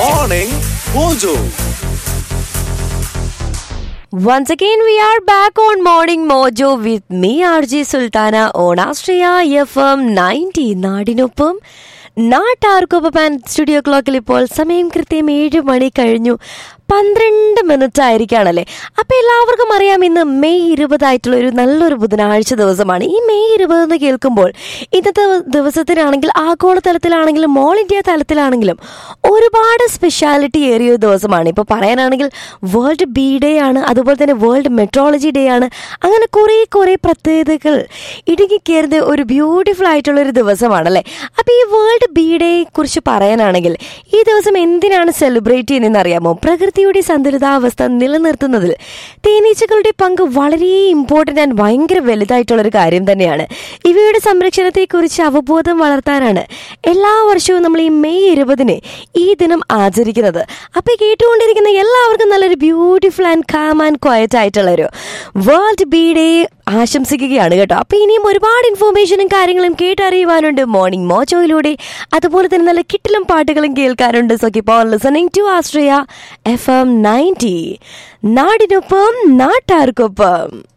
Morning Mojo. Once again, we are back on Morning Mojo with me, RJ Sultana, on Astria FM 90 നാടിനൊപ്പം നാട്ടാർക്കൊപ്പം studio ക്ലോക്കിൽ ഇപ്പോൾ സമയം കൃത്യം ഏഴ് മണി കഴിഞ്ഞു പന്ത്രണ്ട് മിനിറ്റ് ആയിരിക്കുകയാണല്ലേ അപ്പൊ എല്ലാവർക്കും അറിയാം ഇന്ന് മെയ് ഇരുപതായിട്ടുള്ള ഒരു നല്ലൊരു ബുധനാഴ്ച ദിവസമാണ് ഈ മെയ് ഇരുപത് എന്ന് കേൾക്കുമ്പോൾ ഇന്നത്തെ ദിവസത്തിനാണെങ്കിൽ ആഗോള തലത്തിലാണെങ്കിലും ഓൾ ഇന്ത്യ തലത്തിലാണെങ്കിലും ഒരുപാട് സ്പെഷ്യാലിറ്റി ഏറിയ ഒരു ദിവസമാണ് ഇപ്പോൾ പറയാനാണെങ്കിൽ വേൾഡ് ബി ഡേ ആണ് അതുപോലെ തന്നെ വേൾഡ് മെട്രോളജി ഡേ ആണ് അങ്ങനെ കുറേ കുറേ പ്രത്യേകതകൾ ഇടുങ്ങിക്കേറുന്ന ഒരു ബ്യൂട്ടിഫുൾ ആയിട്ടുള്ള ഒരു ദിവസമാണല്ലേ അപ്പോൾ ഈ വേൾഡ് ബി ഡേയെ കുറിച്ച് പറയാനാണെങ്കിൽ ഈ ദിവസം എന്തിനാണ് സെലിബ്രേറ്റ് ചെയ്യുന്നതെന്ന് അറിയാമോ പ്രകൃതിയുടെ സന്തുലിതാവസ്ഥ നിലനിർത്തുന്നതിൽ തേനീച്ചകളുടെ പങ്ക് വളരെ ഇമ്പോർട്ടൻ്റ് ആൻഡ് ഭയങ്കര വലുതായിട്ടുള്ള ഒരു കാര്യം തന്നെയാണ് ഇവയുടെ സംരക്ഷണത്തെക്കുറിച്ച് അവബോധം വളർത്താനാണ് എല്ലാ വർഷവും നമ്മൾ ഈ മെയ് ഇരുപതിന് ഈ ദിനം ആചരിക്കുന്നത് അപ്പോൾ കേട്ടുകൊണ്ടിരിക്കുന്ന എല്ലാവർക്കും നല്ലൊരു beautiful and calm and quiet ആയിട്ടുള്ള ഒരു വേൾഡ് ബി ഡേ ആശംസിക്കുകയാണ് കേട്ടോ അപ്പോൾ ഇനിയും ഒരുപാട് ഇൻഫോർമേഷനും കാര്യങ്ങളും കേട്ടറിയുവാനുണ്ട് മോർണിംഗ് മോജോയിലൂടെ അതുപോലെ തന്നെ നല്ല കിട്ടിലും പാട്ടുകളും കേൾക്കാറുണ്ട് so keep on listening to Astria FM ninety നയൻറ്റി നാടിനൊപ്പം നാട്ടാർക്കൊപ്പം